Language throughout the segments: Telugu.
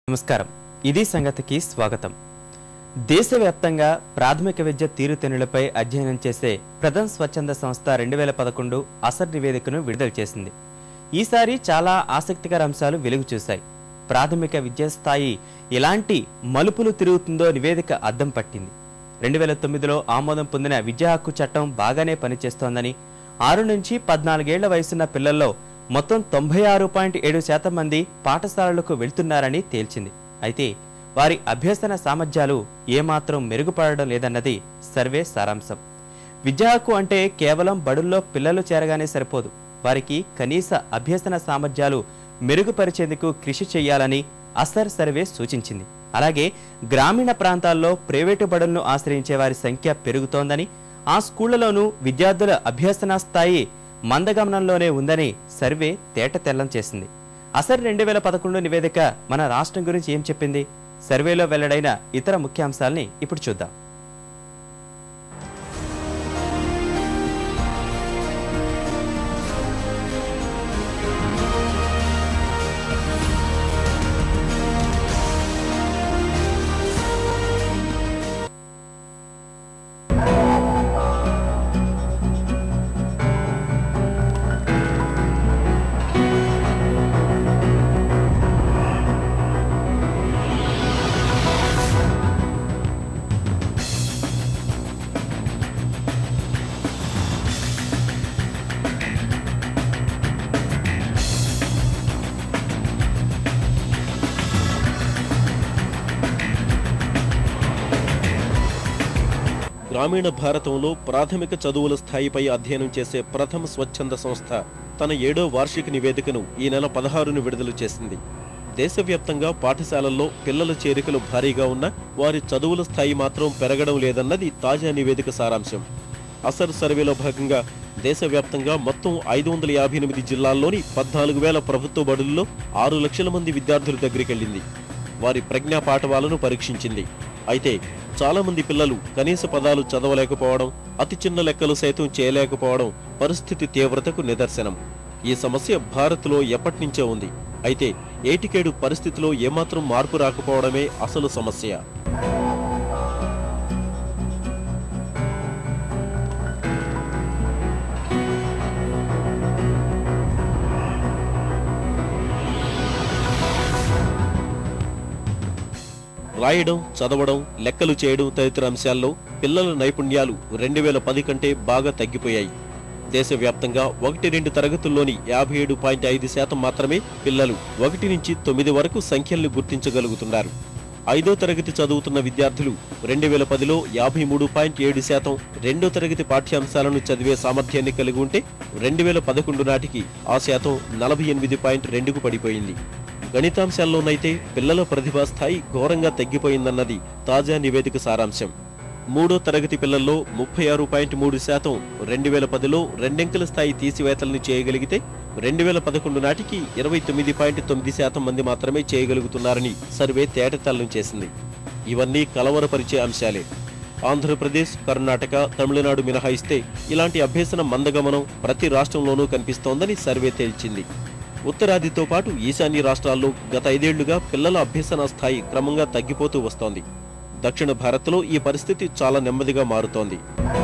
నమస్కారం ఇది సంగతికి స్వాగతం దేశవ్యాప్తంగా ప్రాథమిక విద్య తీరుతెన్నులపై అధ్యయనం చేసే ప్రథమ్ స్వచ్ఛంద సంస్థ రెండు వేల పదకొండు అసర్ నివేదికను విడుదల చేసింది ఈసారి చాలా ఆసక్తికర అంశాలు వెలుగు చూశాయి ప్రాథమిక విద్యా స్థాయి ఎలాంటి మలుపులు తిరుగుతుందో నివేదిక అద్దం పట్టింది రెండు వేల తొమ్మిదిలో ఆమోదం పొందిన విద్యా హక్కు చట్టం బాగానే పనిచేస్తోందని ఆరు నుంచి పద్నాలుగేళ్ల వయసున్న పిల్లల్లో మొత్తం తొంభై ఆరు పాయింట్ ఏడు శాతం మంది పాఠశాలలకు వెళ్తున్నారని తేల్చింది అయితే వారి అభ్యసన సామర్థ్యాలు ఏమాత్రం మెరుగుపడడం లేదన్నది సర్వే సారాంశం విద్యా హక్కు అంటే కేవలం బడుల్లో పిల్లలు చేరగానే సరిపోదు వారికి కనీస అభ్యసన సామర్థ్యాలు మెరుగుపరిచేందుకు కృషి చేయాలని అసర్ సర్వే సూచించింది అలాగే గ్రామీణ ప్రాంతాల్లో ప్రైవేటు బడులను ఆశ్రయించే వారి సంఖ్య పెరుగుతోందని ఆ స్కూళ్లలోనూ విద్యార్థుల అభ్యసన స్థాయి మందగమనంలోనే ఉందని సర్వే తేట తెల్లం చేసింది అసర్ రెండు వేల పదకొండు నివేదిక మన రాష్ట్రం గురించి ఏం చెప్పింది సర్వేలో వెల్లడైన ఇతర ముఖ్యాంశాల్ని ఇప్పుడు చూద్దాం గ్రామీణ భారతంలో ప్రాథమిక చదువుల స్థాయిపై అధ్యయనం చేసే ప్రథమ స్వచ్ఛంద సంస్థ తన ఏడో వార్షిక నివేదికను ఈ నెల పదహారును విడుదల చేసింది దేశవ్యాప్తంగా పాఠశాలల్లో పిల్లల చేరికలు భారీగా ఉన్న వారి చదువుల స్థాయి మాత్రం పెరగడం లేదన్నది తాజా నివేదిక సారాంశం అసర్ సర్వేలో భాగంగా దేశవ్యాప్తంగా మొత్తం ఐదు వందల యాభై ఎనిమిది జిల్లాల్లోని పద్నాలుగు వేల ప్రభుత్వ బడుల్లో ఆరు లక్షల మంది విద్యార్థుల దగ్గరికెళ్లింది వారి ప్రజ్ఞా పాఠవాలను పరీక్షించింది అయితే చాలా మంది పిల్లలు కనీస పదాలు చదవలేకపోవడం అతి చిన్న లెక్కలు సైతం చేయలేకపోవడం పరిస్థితి తీవ్రతకు నిదర్శనం ఈ సమస్య భారత్లో ఎప్పటినుంచో ఉంది అయితే ఏటికేడు పరిస్థితిలో ఏమాత్రం మార్పు రాకపోవడమే అసలు సమస్య రాయడం చదవడం లెక్కలు చేయడం తదితర అంశాల్లో పిల్లల నైపుణ్యాలు రెండు వేల పది కంటే బాగా తగ్గిపోయాయి దేశవ్యాప్తంగా ఒకటి రెండు తరగతుల్లోని యాభై ఏడు పాయింట్ ఐదు శాతం మాత్రమే పిల్లలు ఒకటి నుంచి తొమ్మిది వరకు సంఖ్యల్ని గుర్తించగలుగుతున్నారు ఐదో తరగతి చదువుతున్న విద్యార్థులు రెండు వేల పదిలో యాభై మూడు పాయింట్ ఏడు శాతం రెండో తరగతి పాఠ్యాంశాలను చదివే సామర్థ్యాన్ని కలిగి ఉంటే రెండు వేల పదకొండు నాటికి ఆ శాతం నలభై ఎనిమిది పాయింట్ రెండుకు పడిపోయింది గణితాంశాల్లోనైతే పిల్లల ప్రతిభా స్థాయి ఘోరంగా తగ్గిపోయిందన్నది తాజా నివేదిక సారాంశం మూడో తరగతి పిల్లల్లో ముప్పై ఆరు పాయింట్ మూడు శాతం రెండు వేల పదిలో రెండెంకెల స్థాయి తీసివేతల్ని చేయగలిగితే రెండు వేల పదకొండు నాటికి ఇరవై తొమ్మిది పాయింట్ తొమ్మిది శాతం మంది మాత్రమే చేయగలుగుతున్నారని సర్వే తేటతెల్లం చేసింది ఇవన్నీ కలవరపరిచే అంశాలే ఆంధ్రప్రదేశ్ కర్ణాటక తమిళనాడు మినహాయిస్తే ఇలాంటి అభ్యసన మందగమనం ప్రతి రాష్ట్రంలోనూ కనిపిస్తోందని సర్వే తేల్చింది ఉత్తరాదితో పాటు ఈశాన్య రాష్ట్రాల్లో గత ఐదేళ్లుగా పిల్లల అభ్యసన స్థాయి క్రమంగా తగ్గిపోతూ వస్తోంది దక్షిణ భారత్లో ఈ పరిస్థితి చాలా నెమ్మదిగా మారుతోంది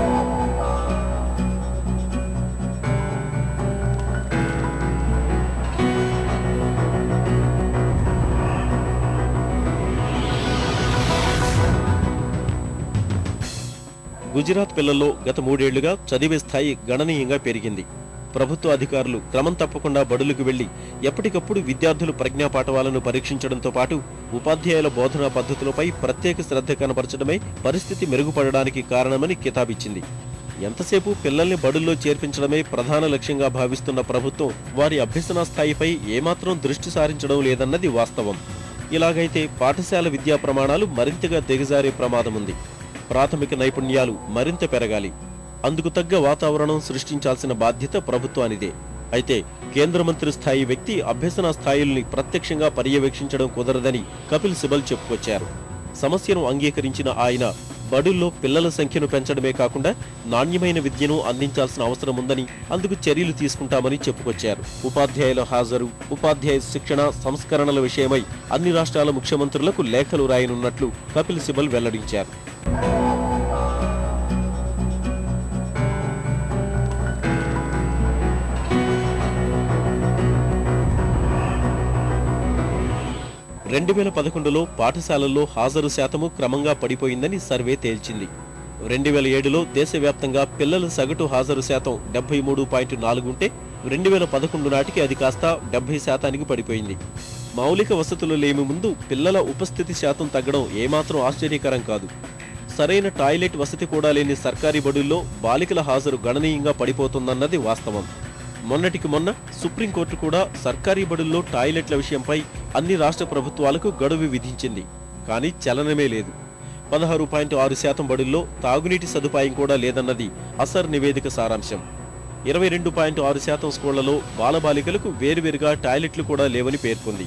గుజరాత్ పిల్లల్లో గత మూడేళ్లుగా చదివే స్థాయి గణనీయంగా పెరిగింది ప్రభుత్వ అధికారులు క్రమం తప్పకుండా బడులకు వెళ్లి ఎప్పటికప్పుడు విద్యార్థుల ప్రజ్ఞా పాఠవాలను పరీక్షించడంతో పాటు ఉపాధ్యాయుల బోధనా పద్ధతులపై ప్రత్యేక శ్రద్ధ కనపరచడమే పరిస్థితి మెరుగుపడడానికి కారణమని కితాబిచ్చింది ఎంతసేపు పిల్లల్ని బడుల్లో చేర్పించడమే ప్రధాన లక్ష్యంగా భావిస్తున్న ప్రభుత్వం వారి అభ్యసన స్థాయిపై ఏమాత్రం దృష్టి సారించడం లేదన్నది వాస్తవం ఇలాగైతే పాఠశాల విద్యా ప్రమాణాలు మరింతగా దిగజారే ప్రమాదముంది ప్రాథమిక నైపుణ్యాలు మరింత పెరగాలి అందుకు తగ్గ వాతావరణం సృష్టించాల్సిన బాధ్యత ప్రభుత్వానిదే అయితే కేంద్ర మంత్రి స్థాయి వ్యక్తి అభ్యసన స్థాయిల్ని ప్రత్యక్షంగా పర్యవేక్షించడం కుదరదని కపిల్ సిబల్ చెప్పుకొచ్చారు సమస్యను అంగీకరించిన ఆయన బడుల్లో పిల్లల సంఖ్యను పెంచడమే కాకుండా నాణ్యమైన విద్యను అందించాల్సిన అవసరం ఉందని అందుకు చర్యలు తీసుకుంటామని చెప్పుకొచ్చారు ఉపాధ్యాయుల హాజరు ఉపాధ్యాయ శిక్షణ సంస్కరణల విషయమై అన్ని రాష్ట్రాల ముఖ్యమంత్రులకు లేఖలు రాయనున్నట్లు కపిల్ సిబల్ వెల్లడించారు రెండు వేల పదకొండులో పాఠశాలల్లో హాజరు శాతము క్రమంగా పడిపోయిందని సర్వే తేల్చింది రెండు వేల ఏడులో దేశవ్యాప్తంగా పిల్లల సగటు హాజరు శాతం డెబ్బై మూడు పాయింట్ నాలుగు ఉంటే రెండు వేల పదకొండు నాటికి అది కాస్త డెబ్బై శాతానికి పడిపోయింది మౌలిక వసతులు లేమి ముందు పిల్లల ఉపస్థితి శాతం తగ్గడం ఏమాత్రం ఆశ్చర్యకరం కాదు సరైన టాయిలెట్ వసతి కూడా లేని సర్కారీ బడుల్లో బాలికల హాజరు గణనీయంగా పడిపోతుందన్నది వాస్తవం మొన్నటికి మొన్న సుప్రీంకోర్టు కూడా సర్కారీ బడుల్లో టాయిలెట్ల విషయంపై అన్ని రాష్ట్ర ప్రభుత్వాలకు గడువు విధించింది కానీ చలనమే లేదు పదహారు పాయింట్ ఆరు శాతం బడుల్లో తాగునీటి సదుపాయం కూడా లేదన్నది అసర్ నివేదిక సారాంశం ఇరవై రెండు పాయింట్ ఆరు శాతం స్కూళ్లలో బాలబాలికలకు వేరువేరుగా టాయిలెట్లు కూడా లేవని పేర్కొంది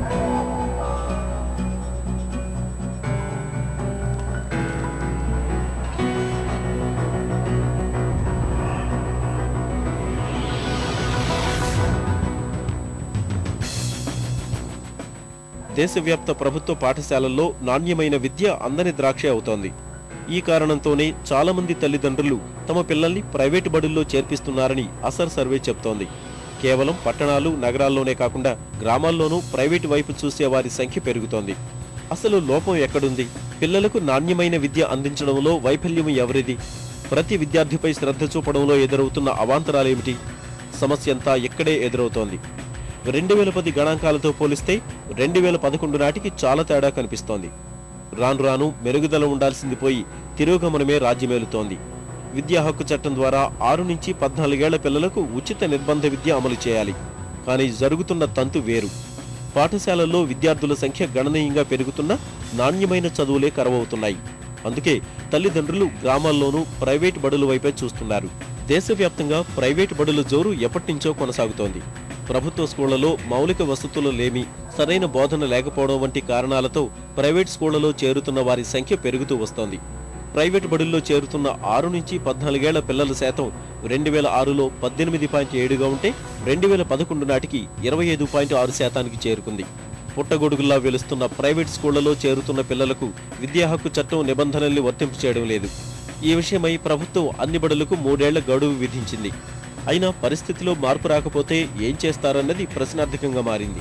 దేశవ్యాప్త ప్రభుత్వ పాఠశాలల్లో నాణ్యమైన విద్య అందని ద్రాక్ష అవుతోంది ఈ కారణంతోనే చాలా మంది తల్లిదండ్రులు తమ పిల్లల్ని ప్రైవేటు బడుల్లో చేర్పిస్తున్నారని అసర్ సర్వే చెప్తోంది కేవలం పట్టణాలు నగరాల్లోనే కాకుండా గ్రామాల్లోనూ ప్రైవేటు వైపు చూసే వారి సంఖ్య పెరుగుతోంది అసలు లోపం ఎక్కడుంది పిల్లలకు నాణ్యమైన విద్య అందించడంలో వైఫల్యం ఎవరిది ప్రతి విద్యార్థిపై శ్రద్ధ చూపడంలో ఎదురవుతున్న అవాంతరాలేమిటి సమస్యంతా ఇక్కడే ఎదురవుతోంది రెండు వేల పది గణాంకాలతో పోలిస్తే రెండు వేల పదకొండు నాటికి చాలా తేడా కనిపిస్తోంది రాను రాను మెరుగుదల ఉండాల్సింది పోయి తిరోగమనమే రాజ్యమేలుతోంది విద్యా హక్కు చట్టం ద్వారా ఆరు నుంచి పద్నాలుగేళ్ల పిల్లలకు ఉచిత నిర్బంధ విద్య అమలు చేయాలి కానీ జరుగుతున్న తంతు వేరు పాఠశాలల్లో విద్యార్థుల సంఖ్య గణనీయంగా పెరుగుతున్నా నాణ్యమైన చదువులే కరవవుతున్నాయి అందుకే తల్లిదండ్రులు గ్రామాల్లోనూ ప్రైవేట్ బడుల వైపే చూస్తున్నారు దేశవ్యాప్తంగా ప్రైవేట్ బడుల జోరు ఎప్పటినుంచో కొనసాగుతోంది ప్రభుత్వ స్కూళ్లలో మౌలిక వసతులు లేమి సరైన బోధన లేకపోవడం వంటి కారణాలతో ప్రైవేట్ స్కూళ్లలో చేరుతున్న వారి సంఖ్య పెరుగుతూ వస్తోంది ప్రైవేట్ బడుల్లో చేరుతున్న ఆరు నుంచి పద్నాలుగేళ్ల పిల్లల శాతం రెండు వేల ఆరులో పద్దెనిమిది పాయింట్ ఏడుగా ఉంటే రెండు వేల పదకొండు నాటికి ఇరవై ఐదు పాయింట్ ఆరు శాతానికి చేరుకుంది పుట్టగొడుగుల్లా వెలుస్తున్న ప్రైవేట్ స్కూళ్లలో చేరుతున్న పిల్లలకు విద్యా హక్కు చట్టం నిబంధనల్ని వర్తింపు చేయడం లేదు ఈ విషయమై ప్రభుత్వం అన్ని బడులకు మూడేళ్ల గడువు విధించింది అయినా పరిస్థితిలో మార్పు రాకపోతే ఏం చేస్తారన్నది ప్రశ్నార్థకంగా మారింది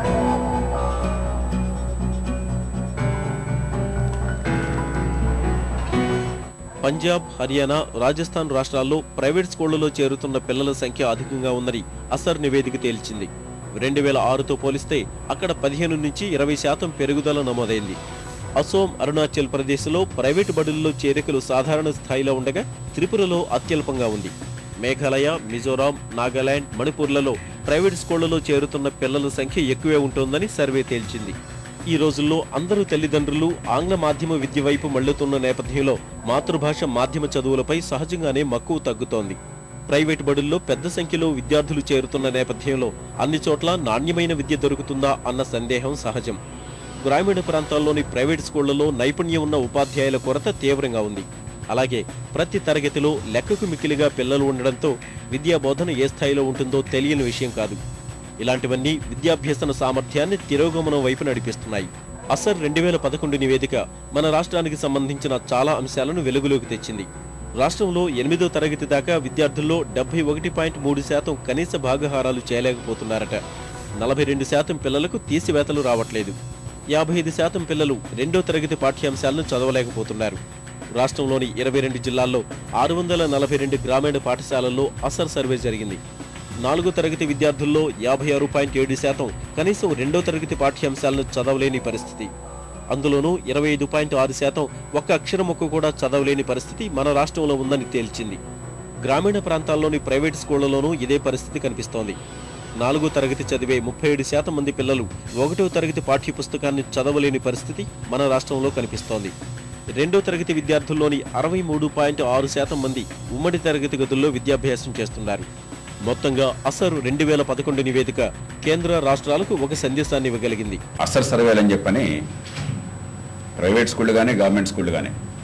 పంజాబ్ హర్యానా రాజస్థాన్ రాష్ట్రాల్లో ప్రైవేట్ స్కూళ్లలో చేరుతున్న పిల్లల సంఖ్య అధికంగా ఉందని అసర్ నివేదిక తేల్చింది రెండు వేల ఆరుతో పోలిస్తే అక్కడ పదిహేను నుంచి ఇరవై శాతం పెరుగుదల నమోదైంది అసోం అరుణాచల్ ప్రదేశ్లో ప్రైవేటు బడుల్లో చేరికలు సాధారణ స్థాయిలో ఉండగా త్రిపురలో అత్యల్పంగా ఉంది మేఘాలయ మిజోరాం నాగాలాండ్ మణిపూర్లలో ప్రైవేట్ స్కూళ్లలో చేరుతున్న పిల్లల సంఖ్య ఎక్కువే ఉంటోందని సర్వే తేల్చింది ఈ రోజుల్లో అందరూ తల్లిదండ్రులు ఆంగ్ల మాధ్యమ విద్య వైపు మళ్లుతున్న నేపథ్యంలో మాతృభాష మాధ్యమ చదువులపై సహజంగానే మక్కువ తగ్గుతోంది ప్రైవేట్ బడుల్లో పెద్ద సంఖ్యలో విద్యార్థులు చేరుతున్న నేపథ్యంలో అన్ని చోట్ల నాణ్యమైన విద్య దొరుకుతుందా అన్న సందేహం సహజం గ్రామీణ ప్రాంతాల్లోని ప్రైవేట్ స్కూళ్లలో నైపుణ్యం ఉన్న ఉపాధ్యాయుల కొరత తీవ్రంగా ఉంది అలాగే ప్రతి తరగతిలో లెక్కకు మిక్కిలిగా పిల్లలు ఉండడంతో విద్యా బోధన ఏ స్థాయిలో ఉంటుందో తెలియని విషయం కాదు ఇలాంటివన్నీ విద్యాభ్యసన సామర్థ్యాన్ని తిరోగమనం వైపు నడిపిస్తున్నాయి అసర్ రెండు వేల పదకొండు నివేదిక మన రాష్ట్రానికి సంబంధించిన చాలా అంశాలను వెలుగులోకి తెచ్చింది రాష్ట్రంలో ఎనిమిదో తరగతి దాకా విద్యార్థుల్లో డెబ్బై ఒకటి పాయింట్ మూడు శాతం కనీస భాగహారాలు చేయలేకపోతున్నారట నలభై రెండు శాతం పిల్లలకు తీసివేతలు రావట్లేదు యాభై ఐదు శాతం పిల్లలు రెండో తరగతి పాఠ్యాంశాలను చదవలేకపోతున్నారు రాష్ట్రంలోని ఇరవై రెండు జిల్లాల్లో ఆరు వందల నలభై రెండు గ్రామీణ పాఠశాలల్లో అసర్ సర్వే జరిగింది నాలుగో తరగతి విద్యార్థుల్లో యాభై ఆరు పాయింట్ ఏడు శాతం కనీసం రెండో తరగతి పాఠ్యాంశాలను చదవలేని పరిస్థితి అందులోనూ ఇరవై ఐదు పాయింట్ ఆరు శాతం ఒక్క అక్షరం మొక్క కూడా చదవలేని పరిస్థితి మన రాష్ట్రంలో ఉందని తేల్చింది గ్రామీణ ప్రాంతాల్లోని ప్రైవేట్ స్కూళ్లలోనూ ఇదే పరిస్థితి కనిపిస్తోంది నాలుగో తరగతి చదివే ముప్పై ఏడు శాతం మంది పిల్లలు ఒకటో తరగతి పాఠ్య పుస్తకాన్ని చదవలేని పరిస్థితి మన రాష్ట్రంలో కనిపిస్తోంది రెండో తరగతి విద్యార్థుల్లోని అరవై మూడు పాయింట్ ఆరు శాతం మంది ఉమ్మడి తరగతి గదుల్లో విద్యాభ్యాసం చేస్తున్నారు మొత్తంగా అసరు రెండు వేల పదకొండు నివేదిక కేంద్ర రాష్ట్రాలకు ఒక సందేశాన్ని ఇవ్వగలిగింది అసర్ సర్వేలు అని చెప్పని ప్రైవేట్ స్కూళ్ళు కానీ గవర్నమెంట్ స్కూళ్ళు కానీ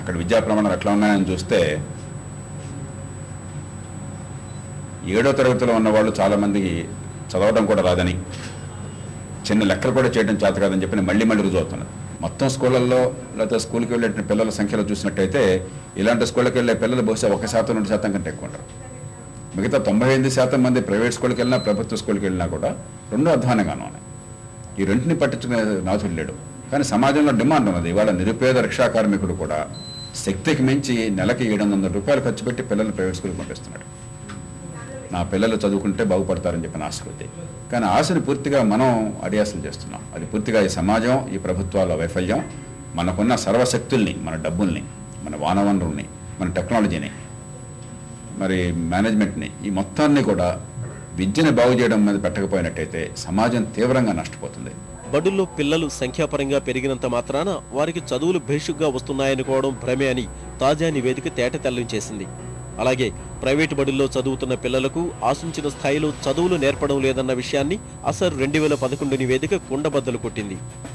అక్కడ విద్యా ప్రమాణాలు ఎట్లా ఉన్నాయని చూస్తే ఏడో తరగతిలో ఉన్న వాళ్ళు చాలామందికి చదవడం కూడా రాదని చిన్న లెక్కలు కూడా చేయడం చేత కాదని చెప్పి మళ్ళీ మళ్ళీ రుజువు అవుతున్నది మొత్తం స్కూళ్ళల్లో లేకపోతే స్కూల్కి వెళ్ళే పిల్లల సంఖ్యలో చూసినట్టయితే ఇలాంటి స్కూళ్ళకి వెళ్ళే పిల్లలు బహుశా ఒక శాతం రెండు శాతం కంటే ఎక్కువ ఉంటారు మిగతా తొంభై ఎనిమిది శాతం మంది ప్రైవేట్ స్కూల్కి వెళ్ళినా ప్రభుత్వ స్కూల్కి వెళ్ళినా కూడా రెండో అధ్వానంగానే ఉన్నాయి ఈ రెంటిని పట్టించుకునే నాథుడు లేడు కానీ సమాజంలో డిమాండ్ ఉన్నది ఇవాళ నిరుపేద రిక్షా కార్మికుడు కూడా శక్తికి మించి నెలకి ఏడు వందల రూపాయలు ఖర్చు పెట్టి పిల్లల్ని ప్రైవేట్ స్కూల్కి పంపిస్తున్నాడు నా పిల్లలు చదువుకుంటే బాగుపడతారని చెప్పిన ఆశ కొద్ది కానీ ఆశని పూర్తిగా మనం అడియాసలు చేస్తున్నాం అది పూర్తిగా ఈ సమాజం ఈ ప్రభుత్వాల వైఫల్యం మనకున్న సర్వశక్తుల్ని మన డబ్బుల్ని మన వానవనరుల్ని మన టెక్నాలజీని మరి మేనేజ్మెంట్ని ఈ మొత్తాన్ని కూడా విద్యను బాగు చేయడం మీద పెట్టకపోయినట్టయితే సమాజం తీవ్రంగా నష్టపోతుంది బడుల్లో పిల్లలు సంఖ్యాపరంగా పెరిగినంత మాత్రాన వారికి చదువులు భేషుగ్గా వస్తున్నాయనుకోవడం భ్రమే అని తాజా నివేదిక తేటతెల్లం చేసింది అలాగే ప్రైవేటు బడుల్లో చదువుతున్న పిల్లలకు ఆశించిన స్థాయిలో చదువులు నేర్పడం లేదన్న విషయాన్ని అసర్ రెండు వేల పదకొండు నివేదిక కుండబద్దలు కొట్టింది